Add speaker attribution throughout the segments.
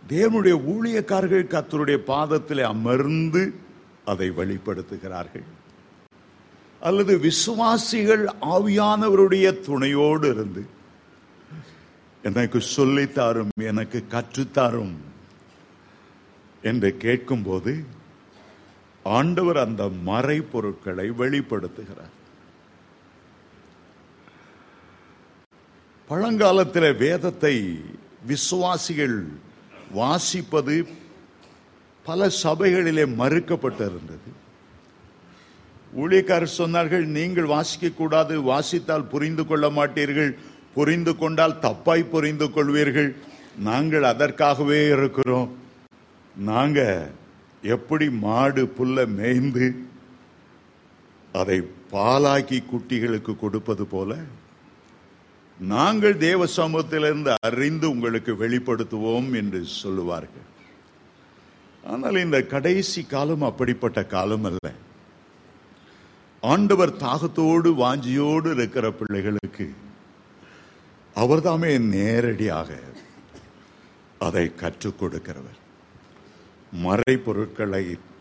Speaker 1: தேவனுடைய ஊழியக்காரர்கள் கர்த்தருடைய பாதத்தில் அமர்ந்து அதை வெளிப்படுத்துகிறார்கள் அல்லது விசுவாசிகள் ஆவியானவருடைய துணையோடு இருந்து எனக்கு சொல்லித்தாரும் எனக்கு கற்றுத்தாரும் என்று கேட்கும்போது ஆண்டவர் அந்த மறை பொருட்களை வெளிப்படுத்துகிறார் பழங்காலத்தில் வேதத்தை விசுவாசிகள் வாசிப்பது பல சபைகளிலே மறுக்கப்பட்டிருந்தது ஊழியக்காரர் சொன்னார்கள் நீங்கள் வாசிக்க கூடாது வாசித்தால் புரிந்து கொள்ள மாட்டீர்கள் புரிந்து கொண்டால் தப்பாய் புரிந்து கொள்வீர்கள் நாங்கள் அதற்காகவே இருக்கிறோம் நாங்க எப்படி மாடு புல்ல மேய்ந்து அதை பாலாக்கி குட்டிகளுக்கு கொடுப்பது போல நாங்கள் தேவ சமூகத்திலிருந்து அறிந்து உங்களுக்கு வெளிப்படுத்துவோம் என்று சொல்லுவார்கள் ஆனால் இந்த கடைசி காலம் அப்படிப்பட்ட காலம் அல்ல ஆண்டவர் தாகத்தோடு வாஞ்சியோடு இருக்கிற பிள்ளைகளுக்கு அவர்தாமே நேரடியாக அதை கற்றுக் கொடுக்கிறவர் மறைபொருட்களை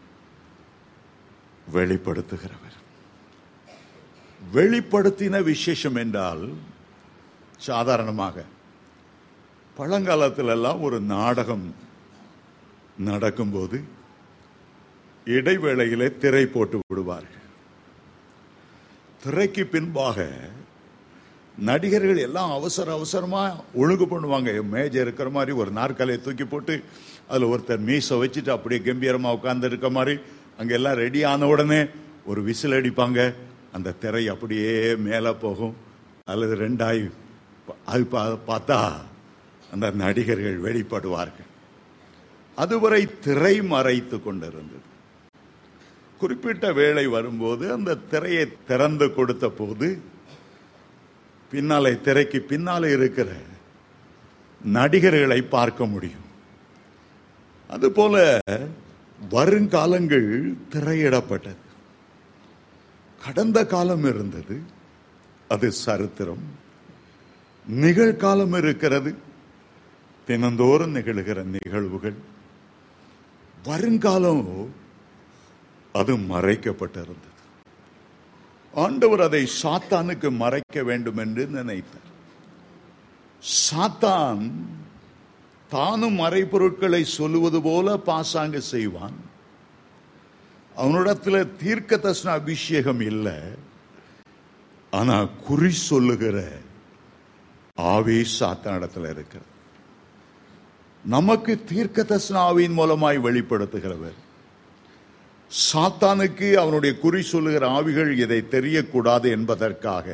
Speaker 1: வெளிப்படுத்துகிறவர் வெளிப்படுத்தின விசேஷம் என்றால் சாதாரணமாக பழங்காலத்தில் எல்லாம் ஒரு நாடகம் நடக்கும்போது இடைவேளையிலே திரை போட்டு விடுவார்கள் திரைக்கு பின்பாக நடிகர்கள் எல்லாம் அவசர அவசரமா ஒழுங்கு பண்ணுவாங்க மேஜை இருக்கிற மாதிரி ஒரு நாற்காலியை தூக்கி போட்டு அதுல ஒருத்தர் மீசை வச்சுட்டு அப்படியே கம்பீரமா உட்கார்ந்து இருக்க மாதிரி அங்க எல்லாம் ரெடி ஆன உடனே ஒரு விசில் அடிப்பாங்க அந்த திரை அப்படியே மேல போகும் அல்லது ரெண்டாய் அது பா- பார்த்தா அந்த நடிகர்கள் வெளிப்படுவார்கள் அதுவரை திரை மறைத்து கொண்டிருந்தது குறிப்பிட்ட வேளை வரும்போது அந்த திரையை திறந்து கொடுத்த போது பின்னாலே திரைக்கு பின்னாலே இருக்கிற நடிகர்களை பார்க்க முடியும் அதுபோல வருங்காலங்கள் திரையிடப்பட்டது கடந்த காலம் இருந்தது அது சரித்திரம் நிகழ்காலம் இருக்கிறது தினந்தோறும் நிகழ்கிற நிகழ்வுகள் வருங்காலம் அது மறைக்கப்பட்டிருந்தது ஆண்டவர் அதை சாத்தானுக்கு மறைக்க வேண்டும் என்று நினைத்தார் சாத்தான் தானும் மறைபொருட்களை சொல்லுவது போல பாசாங்க செய்வான் அவனிடத்துல தீர்க்க தர்சன அபிஷேகம் இல்லை ஆனா குறி சொல்லுகிற ஆவே சாத்தானிடத்துல இருக்கிறது நமக்கு தீர்க்க தர்சன ஆவியின் மூலமாய் வெளிப்படுத்துகிறவர் சாத்தானுக்கு அவனுடைய குறி சொல்லுகிற ஆவிகள் இதை தெரியக்கூடாது என்பதற்காக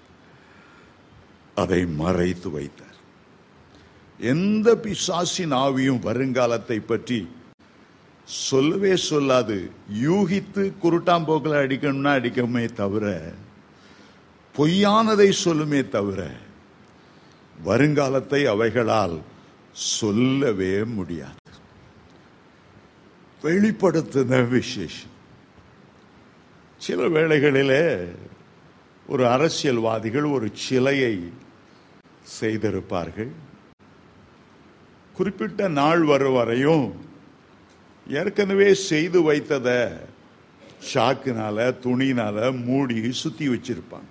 Speaker 1: அதை மறைத்து வைத்தார் எந்த பிசாசின் ஆவியும் வருங்காலத்தை பற்றி சொல்லவே சொல்லாது யூகித்து குருட்டாம்போக்கில் அடிக்கணும்னா அடிக்கமே தவிர பொய்யானதை சொல்லுமே தவிர வருங்காலத்தை அவைகளால் சொல்லவே முடியாது வெளிப்படுத்தின விசேஷம் சில வேளைகளிலே ஒரு அரசியல்வாதிகள் ஒரு சிலையை செய்திருப்பார்கள் குறிப்பிட்ட நாள் வரும் வரையும் ஏற்கனவே செய்து வைத்தத ஷாக்குனால துணினால மூடி சுத்தி வச்சிருப்பாங்க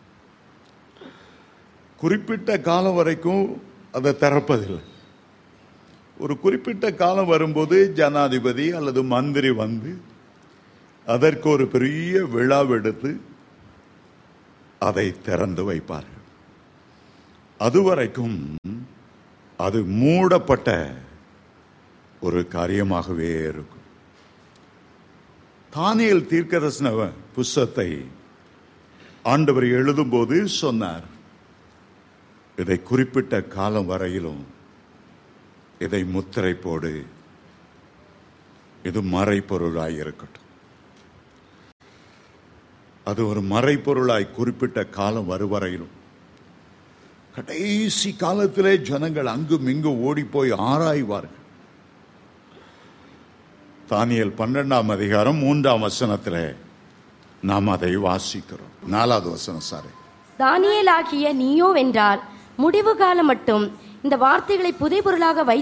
Speaker 1: குறிப்பிட்ட காலம் வரைக்கும் அதை திறப்பதில்லை ஒரு குறிப்பிட்ட காலம் வரும்போது ஜனாதிபதி அல்லது மந்திரி வந்து அதற்கு ஒரு பெரிய விழாவெடுத்து அதை திறந்து வைப்பார்கள் அதுவரைக்கும் அது மூடப்பட்ட ஒரு காரியமாகவே இருக்கும் தானியல் தீர்க்கதர்சன புஸ்தத்தை ஆண்டவர் எழுதும்போது சொன்னார் இதை குறிப்பிட்ட காலம் வரையிலும் இதை முத்திரை போடு இது மறைப்பொருளாய் இருக்கட்டும் அது ஒரு மறைப்பொருளாய் குறிப்பிட்ட காலம் வருவரையிலும் கடைசி காலத்திலே ஜனங்கள் அங்கும் இங்கும் ஓடி போய் ஆராய்வார்கள் தானியல் பன்னெண்டாம் அதிகாரம் மூன்றாம் வசனத்திலே நாம் அதை வாசிக்கிறோம் நாலாவது வசனம் சாரி
Speaker 2: தானியேலாகிய நீயோ வென்றால் முடிவு காலம் மட்டும் இந்த வார்த்தைகளை புதைபொருளாக வை